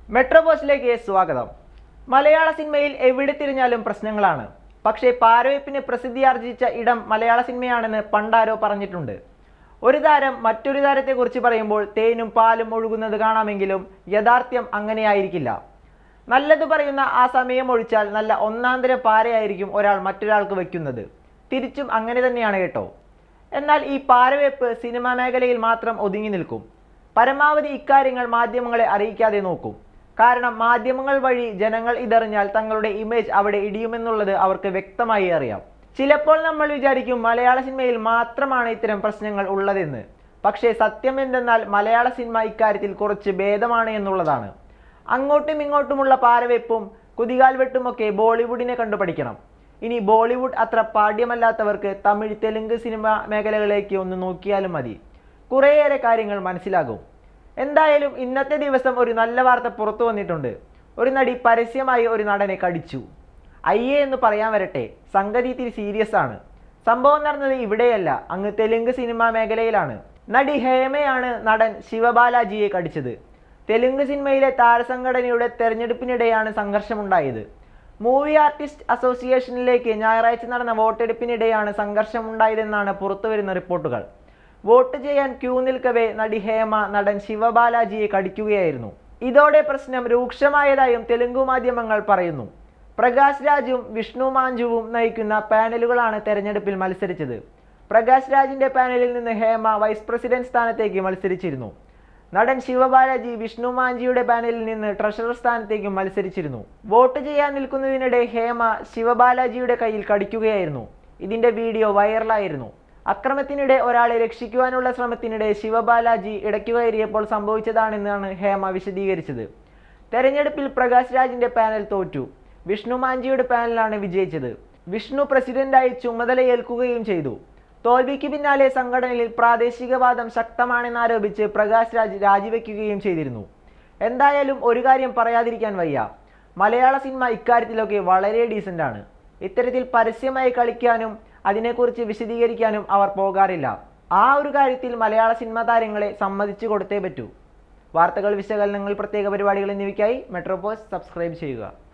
മെട്രോപോസ്റ്റിലേക്ക് സ്വാഗതം മലയാള സിനിമയിൽ എവിടെ തിരിഞ്ഞാലും പ്രശ്നങ്ങളാണ് പക്ഷേ പാരവയ്പ്പിന് പ്രസിദ്ധിയാർജിച്ച ഇടം മലയാള സിനിമയാണെന്ന് പണ്ടാരോ പറഞ്ഞിട്ടുണ്ട് ഒരു താരം മറ്റൊരു താരത്തെക്കുറിച്ച് പറയുമ്പോൾ തേനും പാലും ഒഴുകുന്നത് കാണാമെങ്കിലും യഥാർത്ഥ്യം അങ്ങനെയായിരിക്കില്ല നല്ലത് പറയുന്ന ആ സമയം ഒഴിച്ചാൽ നല്ല ഒന്നാന്തര പാരയായിരിക്കും ഒരാൾ മറ്റൊരാൾക്ക് വയ്ക്കുന്നത് തിരിച്ചും അങ്ങനെ തന്നെയാണ് കേട്ടോ എന്നാൽ ഈ പാരവെപ്പ് സിനിമാ മേഖലയിൽ മാത്രം ഒതുങ്ങി നിൽക്കും പരമാവധി ഇക്കാര്യങ്ങൾ മാധ്യമങ്ങളെ അറിയിക്കാതെ നോക്കും കാരണം മാധ്യമങ്ങൾ വഴി ജനങ്ങൾ ഇതറിഞ്ഞാൽ തങ്ങളുടെ ഇമേജ് അവിടെ ഇടിയുമെന്നുള്ളത് അവർക്ക് വ്യക്തമായി അറിയാം ചിലപ്പോൾ നമ്മൾ വിചാരിക്കും മലയാള സിനിമയിൽ മാത്രമാണ് ഇത്തരം പ്രശ്നങ്ങൾ ഉള്ളതെന്ന് പക്ഷേ സത്യം എന്തെന്നാൽ മലയാള സിനിമ ഇക്കാര്യത്തിൽ കുറച്ച് ഭേദമാണ് എന്നുള്ളതാണ് അങ്ങോട്ടും ഇങ്ങോട്ടുമുള്ള പാരവെപ്പും കുതികാൽ വെട്ടുമൊക്കെ ബോളിവുഡിനെ കണ്ടു പഠിക്കണം ഇനി ബോളിവുഡ് അത്ര പാഠ്യമല്ലാത്തവർക്ക് തമിഴ് തെലുങ്ക് സിനിമ മേഖലകളിലേക്ക് ഒന്ന് നോക്കിയാലും മതി കുറേയേറെ കാര്യങ്ങൾ മനസ്സിലാകും എന്തായാലും ഇന്നത്തെ ദിവസം ഒരു നല്ല വാർത്ത പുറത്തു വന്നിട്ടുണ്ട് ഒരു നടി പരസ്യമായി ഒരു നടനെ കടിച്ചു അയ്യേ എന്ന് പറയാൻ വരട്ടെ സംഗതി ഇത്തിരി സീരിയസ് ആണ് സംഭവം നടന്നത് ഇവിടെയല്ല അങ്ങ് തെലുങ്ക് സിനിമാ മേഖലയിലാണ് നടി ഹേമയാണ് നടൻ ശിവബാലാജിയെ കടിച്ചത് തെലുങ്ക് സിനിമയിലെ താരസംഘടനയുടെ തെരഞ്ഞെടുപ്പിനിടെയാണ് സംഘർഷമുണ്ടായത് മൂവി ആർട്ടിസ്റ്റ് അസോസിയേഷനിലേക്ക് ഞായറാഴ്ച നടന്ന വോട്ടെടുപ്പിനിടെയാണ് സംഘർഷമുണ്ടായതെന്നാണ് പുറത്തുവരുന്ന റിപ്പോർട്ടുകൾ വോട്ട് ചെയ്യാൻ ക്യൂ നിൽക്കവേ നടി ഹേമ നടൻ ശിവബാലാജിയെ കടിക്കുകയായിരുന്നു ഇതോടെ പ്രശ്നം രൂക്ഷമായതായും തെലുങ്കു മാധ്യമങ്ങൾ പറയുന്നു പ്രകാശ് രാജും വിഷ്ണു മാഞ്ചുവും നയിക്കുന്ന പാനലുകളാണ് തെരഞ്ഞെടുപ്പിൽ മത്സരിച്ചത് പ്രകാശ് രാജിന്റെ പാനലിൽ നിന്ന് ഹേമ വൈസ് പ്രസിഡന്റ് സ്ഥാനത്തേക്ക് മത്സരിച്ചിരുന്നു നടൻ ശിവബാലാജി വിഷ്ണു മാഞ്ചിയുടെ പാനലിൽ നിന്ന് ട്രഷറർ സ്ഥാനത്തേക്കും മത്സരിച്ചിരുന്നു വോട്ട് ചെയ്യാൻ നിൽക്കുന്നതിനിടെ ഹേമ ശിവബാലാജിയുടെ കയ്യിൽ കടിക്കുകയായിരുന്നു ഇതിന്റെ വീഡിയോ വൈറലായിരുന്നു അക്രമത്തിനിടെ ഒരാളെ രക്ഷിക്കുവാനുള്ള ശ്രമത്തിനിടെ ശിവബാലാജി ഇടയ്ക്കു കയറിയപ്പോൾ സംഭവിച്ചതാണെന്നാണ് ഹേമ വിശദീകരിച്ചത് തെരഞ്ഞെടുപ്പിൽ പ്രകാശ് രാജിന്റെ പാനൽ തോറ്റു വിഷ്ണു മാഞ്ചിയുടെ പാനലാണ് വിജയിച്ചത് വിഷ്ണു പ്രസിഡന്റായി ചുമതലയേൽക്കുകയും ചെയ്തു തോൽവിക്ക് പിന്നാലെ സംഘടനയിൽ പ്രാദേശികവാദം ശക്തമാണെന്നാരോപിച്ച് പ്രകാശ് രാജ് രാജിവെക്കുകയും ചെയ്തിരുന്നു എന്തായാലും ഒരു കാര്യം പറയാതിരിക്കാൻ വയ്യ മലയാള സിനിമ ഇക്കാര്യത്തിലൊക്കെ വളരെ ഡീസൻ്റ് ആണ് ഇത്തരത്തിൽ പരസ്യമായി കളിക്കാനും അതിനെക്കുറിച്ച് വിശദീകരിക്കാനും അവർ പോകാറില്ല ആ ഒരു കാര്യത്തിൽ മലയാള സിനിമാ താരങ്ങളെ സമ്മതിച്ചു കൊടുത്തേ പറ്റൂ വാർത്തകൾ വിശകലനങ്ങൾ പ്രത്യേക പരിപാടികൾ എന്നിവയ്ക്കായി മെട്രോപോസ് സബ്സ്ക്രൈബ് ചെയ്യുക